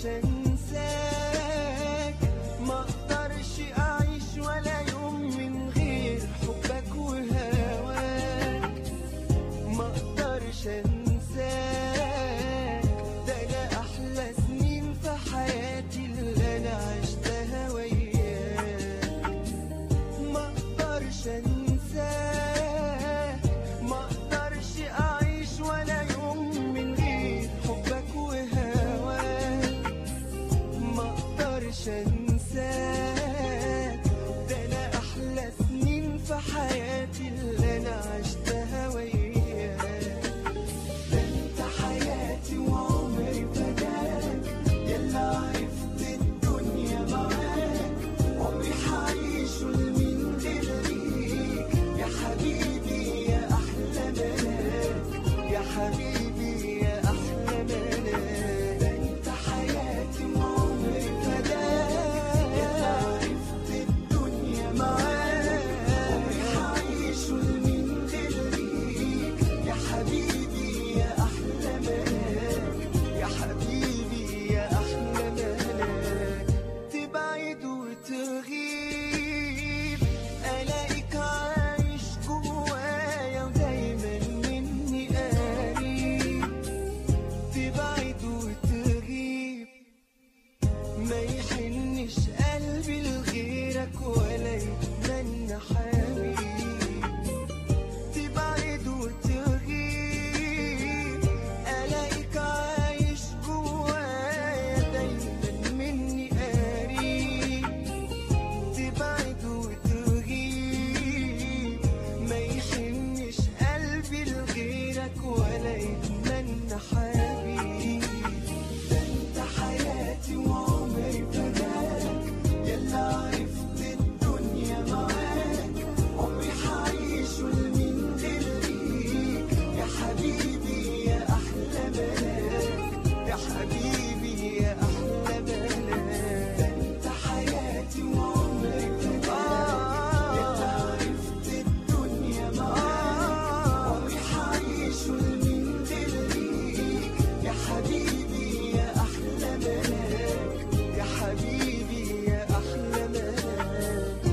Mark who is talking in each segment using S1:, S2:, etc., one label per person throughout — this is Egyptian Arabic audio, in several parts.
S1: اقدرش انساك ما اقدرش اعيش ولا يوم من غير حبك وهواك ما اقدرش انساك ده انا احلى سنين في حياتي اللي انا عشتها وياك ما اقدرش انساك ما اقدرش اعيش ولا يوم من غير حبك وهواك ما اقدرش انساك ده انا احلى سنين في حياتي اللي انا عشتها وياك ده انت حياتي وعمري فداك يلا عرفت الدنيا معاك عمري حعيشه لمين غير ليك يا حبيبي يا احلى ملاك يا حبيبي يا احلى ملاك ده انت حياتي وعمري فداك يلا عرفت الدنيا معاك عمري حعيشه لمين غير ليك يا حبيبي يا احلى ملاك يا حبيبي يا احلى ملاك تبعد وتغيب الاقيك عايش جوايا ودايما مني قريب تبعد وتغيب ما يحنش قلبي لغيرك ولا يتمنى حبيب تبعد وتغيب الاقيك عايش جوايا دايما مني قريب تبعد وتغيب ما يحنش قلبي لغيرك ولا يتمنى حبيب ده انت حياتي وعمري فداك يلا عرفت الدنيا معاك عمري حعيشه لمين غير ليك يا حبيبي يا احلى ملاك يا حبيبي يا احلى ملاك ده انت حياتي وعمري فداك يلا عرفت الدنيا معاك عمري حعيشه لمين غير ليك يا حبيبي يا احلى ملاك يا حبيبي يا احلى ملاك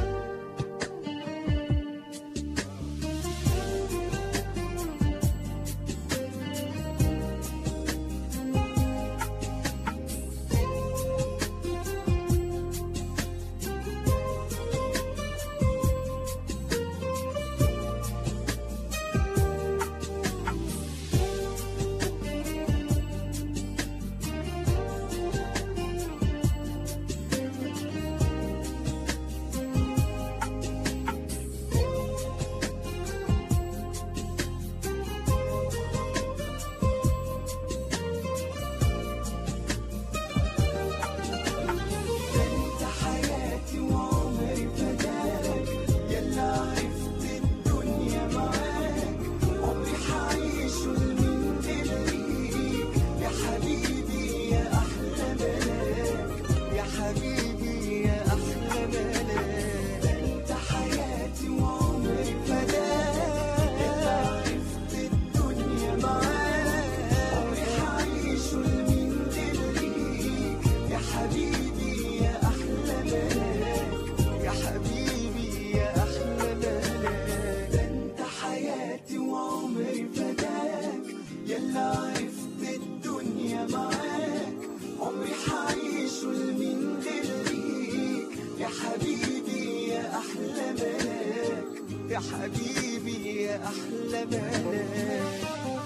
S1: ده انت حياتي وعمري فداك يلا عرفت الدنيا معاك عمري حعيشه لمين غير ليك يا حبيبي يا احلى ملاك يا حبيبي يا احلى ملاك ده انت حياتي وعمري فداك يلا عرفت الدنيا معاك عمري حعيشه لمين غير ليك يا حبيبي يا احلى ملاك يا حبيبي يا احلى ملاك ده انت حياتي وعمري فداك يلا عرفت الدنيا معاك عمري حعيشه لمين غير ليك يا حبيبي يا احلى ملاك يا حبيبي يا احلى ملاك